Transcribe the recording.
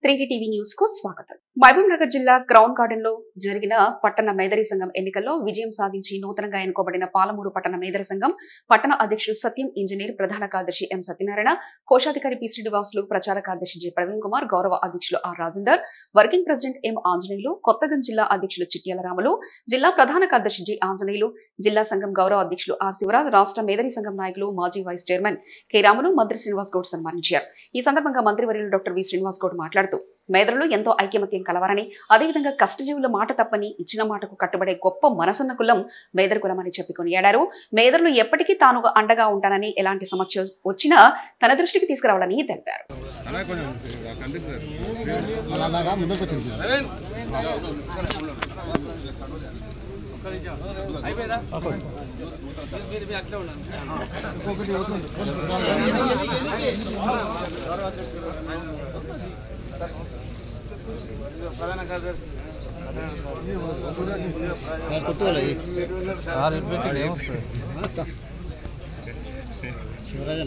three D TV news కు స్వాగతం మహబూబ్ నగర్ జిల్లా క్రౌన్ గార్డెన్ లో జరిగిన పట్టణ మేదరి సంఘం ఎన్నికల్లో విజయం సాధించి నూతనంగా ఎన్నుకోబడిన పాలమూరు పట్టణ మేదరి సంఘం పట్టణ అధ్యక్షుడు సత్యం ఇంజనీర్ ప్రధాన కార్యదర్శి ఎం సత్యనారాయణ కోశాధికారి పి శ్రీనివాసులు ప్రచార కార్యదర్శి జె ప్రవీణ్ కుమార్ గౌరవ అధ్యక్షులు R Rajender working president M Anjaneyulu కొత్తగం జిల్లా అధ్యక్షులు చిట్యాల రాములు జిల్లా ప్రధాన కార్యదర్శి జి ఆంజనేయులు జిల్లా సంఘం గౌరవ అధ్యక్షులు ఆర్ శివరాజ్ రాష్ట్ర మేదరి సంఘం నాయకులు మాజీ వైస్ చైర్మన్ కె రాములు మంత్రి శ్రీనివాస్ గౌడ్ సన్మానించారు ఈ సందర్భంగా మంత్రివర్యులు డాక్టర్ వి శ్రీనివాస్ గౌడ్ మాట్లాడుతూ మేదరులు ఎంతో ఐకమత్యం కలవారని అదేవిధంగా కష్టజీవుల మాట తప్పని ఇచ్చిన మాటకు కట్టుబడే గొప్ప మనసున్న కులం మేదర్ కులం అని చెప్పి కొనియాడారు మేదరులు ఎప్పటికీ తాను అండగా ఉంటానని ఎలాంటి సమస్య వచ్చినా తన దృష్టికి తీసుకురావాలని తెలిపారు అలా కొంచెం కనిపిస్తారు అలాగా ముందుకు వచ్చింది శివరాజన్